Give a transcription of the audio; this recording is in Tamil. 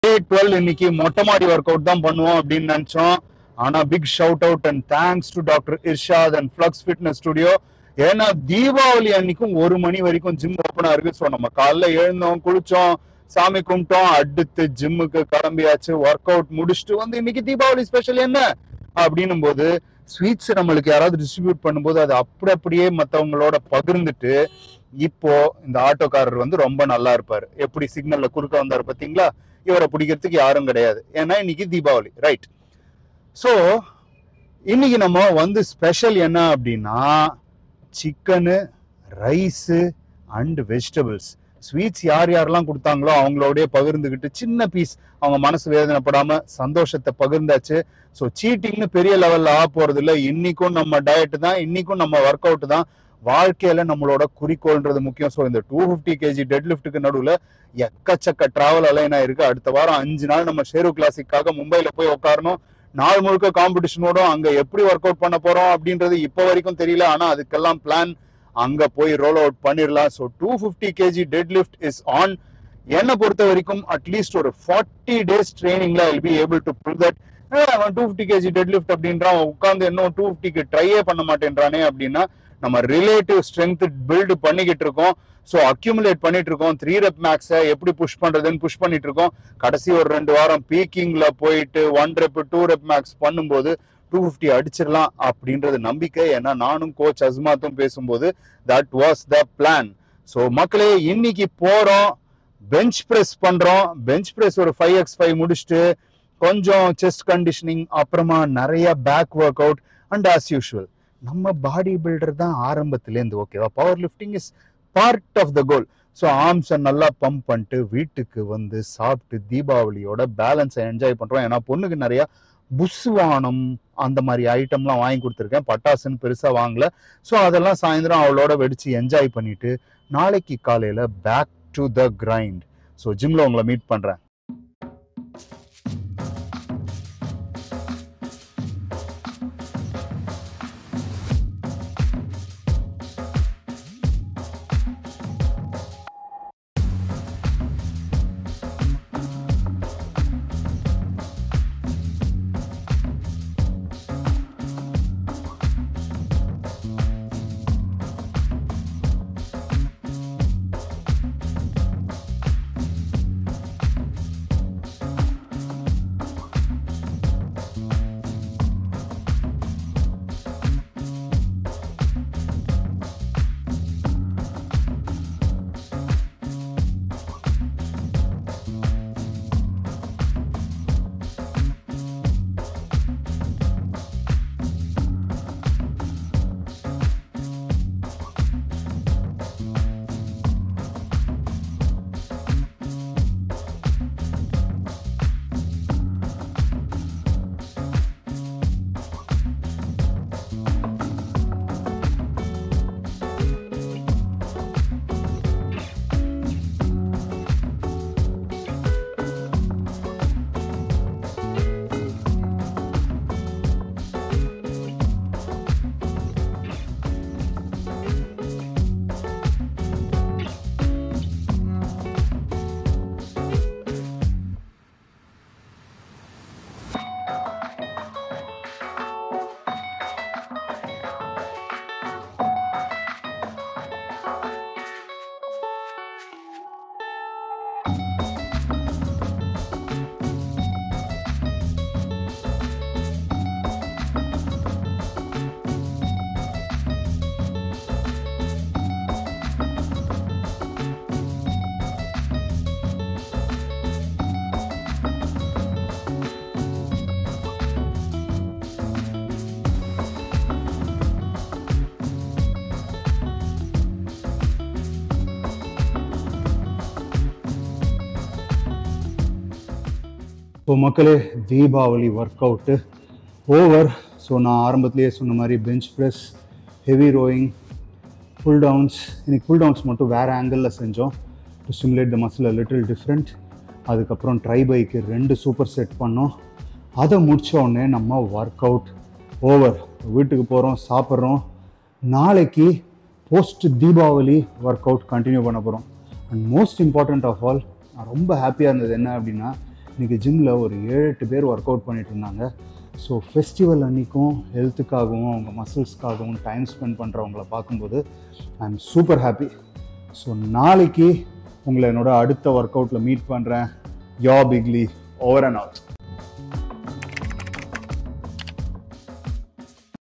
டே டுவெல் இன்னைக்கு மொட்டை மாடி ஒர்க் அவுட் தான் பண்ணுவோம் அப்படின்னு நினைச்சோம் ஆனா big shout out and thanks to doctor Irshad and Flex Fitness Studio ஏன்னா தீபாவளி அன்னைக்கும் ஒரு மணி வரைக்கும் ஜிம் ஓப்பனா இருக்கு ஸோ நம்ம காலைல எழுந்தோம் குளிச்சோம் சாமி கும்பிட்டோம் அடுத்து ஜிம்முக்கு கிளம்பியாச்சு ஒர்க் அவுட் முடிச்சுட்டு வந்து இன்னைக்கு தீபாவளி ஸ்பெஷல் என்ன அப்படின்னும் போது ஸ்வீட்ஸ் நம்மளுக்கு யாராவது டிஸ்ட்ரிபியூட் பண்ணும்போது அது அப்படி அப்படியே மற்றவங்களோட பகிர்ந்துட்டு இப்போ இந்த ஆட்டோக்காரர் வந்து ரொம்ப நல்லா இருப்பாரு எப்படி சிக்னல்ல குறுக்க வந்தாரு பாத்தீங்களா இவரை பிடிக்கிறதுக்கு யாரும் கிடையாது ஏன்னா இன்னைக்கு தீபாவளி ரைட் ஸோ இன்னைக்கு நம்ம வந்து ஸ்பெஷல் என்ன அப்படின்னா chicken rice and vegetables sweets யார் யாரெல்லாம் கொடுத்தாங்களோ அவங்களோடய பகிர்ந்துக்கிட்டு சின்ன பீஸ் அவங்க மனசு வேதனைப்படாம சந்தோஷத்தை பகிர்ந்தாச்சு ஸோ சீட்டிங்னு பெரிய லெவல்ல ஆக போறது இல்லை இன்னைக்கும் நம்ம டயட் தான் இன்னைக்கும் நம்ம ஒர்க் அவுட் தான் வாழ்க்கையில நம்மளோட குறிக்கோள்ன்றது முக்கியம் ஸோ இந்த டூ ஃபிஃப்டி கேஜி டெட் லிஃப்ட்டுக்கு நடுவில் எக்கச்சக்க டிராவல் அலைனா இருக்கு அடுத்த வாரம் அஞ்சு நாள் நம்ம ஷேரு கிளாசிக்காக மும்பையில போய் உட்காரணும் நாள் முழுக்க காம்படிஷனோட அங்க எப்படி ஒர்க் அவுட் பண்ண போறோம் அப்படின்றது இப்போ வரைக்கும் தெரியல ஆனா அதுக்கெல்லாம் பிளான் அங்க போய் ரோல் அவுட் பண்ணிடலாம் so two fifty KG deadlift is on என்னை பொறுத்த வரைக்கும் அட்லீஸ்ட் ஒரு ஃபார்ட்டி டேஸ் ட்ரைனிங்ல I be able to prove that அவன் two fifty KG deadlift அப்படின்றான் அவன் உட்காந்து இன்னும் டூ ஃபிஃப்டிக்கு ட்ரையே பண்ண மாட்டேன்றானே அப்படின்னா நம்ம ரிலேட்டிவ் ஸ்ட்ரென்த் பில்டு பண்ணிக்கிட்டு இருக்கோம் ஸோ அக்யூமுலேட் பண்ணிட்டு இருக்கோம் த்ரீ ரெப் மேக்ஸை எப்படி புஷ் பண்றதுன்னு புஷ் பண்ணிட்டு இருக்கோம் கடைசி ஒரு ரெண்டு வாரம் பீக்கிங்ல போயிட்டு one rep two rep max பண்ணும்போது டூ ஃபிஃப்டி அடிச்சிடலாம் அப்படின்றது நம்பிக்கை ஏன்னா நானும் கோச் அஸ்மாத்தும் பேசும்போது that was the plan so மக்களே இன்னைக்கு போறோம் பெஞ்ச் ப்ரெஸ் பண்றோம் பெஞ்ச் ப்ரெஸ் ஒரு ஃபைவ் எக்ஸ் ஃபைவ் முடிச்சுட்டு கொஞ்சம் செஸ்ட் கண்டிஷனிங் அப்புறமா நிறைய back workout and as usual நம்ம பாடி பில்டர் தான் ஆரம்பத்துலேருந்து ஓகேவா power lifting is part of the goal so ஆர்ம்ஸை நல்லா பம்ப் பண்ணிட்டு வீட்டுக்கு வந்து சாப்பிட்டு தீபாவளியோட பேலன்ஸை என்ஜாய் பண்ணுறோம் ஏன்னா பொண்ணுக்கு நிறையா புஸ்வானம் அந்த மாதிரி ஐட்டம்லாம் வாங்கி கொடுத்துருக்கேன் பட்டாசுன்னு பெருசாக வாங்கல ஸோ அதெல்லாம் சாயந்தரம் அவளோட வெடிச்சு என்ஜாய் பண்ணிட்டு நாளைக்கு காலையில் back to the grind so ஜிம்ல உங்களை மீட் பண்ணுறேன் இப்போ மக்களே Deepavali workout over so நான் ஆரம்பத்திலேயே சொன்ன மாதிரி bench press heavy rowing pull downs இன்னைக்கு புல் டவுன்ஸ் மட்டும் வேறு ஆங்கிளில் செஞ்சோம் to stimulate the muscle little different அதுக்கப்புறம் ட்ரை பைக்கு ரெண்டு சூப்பர் செட் பண்ணோம் அதை முடிச்ச உடனே நம்ம ஒர்க் அவுட் ஓவர் வீட்டுக்கு போகிறோம் சாப்பிட்றோம் நாளைக்கு post Deepavali workout continue பண்ண போகிறோம் and most important of all நான் ரொம்ப ஹாப்பியாக இருந்தது என்ன அப்படின்னா இன்றைக்கி ஜிம்மில் ஒரு ஏழு எட்டு பேர் ஒர்க் அவுட் பண்ணிட்டு இருந்தாங்க ஸோ ஃபெஸ்டிவல் அன்றைக்கும் ஹெல்த்துக்காகவும் அவங்க மசில்ஸ்க்காகவும் டைம் ஸ்பெண்ட் பண்ணுறவங்கள பார்க்கும்போது I am super happy so நாளைக்கு உங்களை என்னோட அடுத்த ஒர்க் அவுட்டில் மீட் பண்ணுறேன் யா பிக்லி ஓவர் அண்ட் அவுட்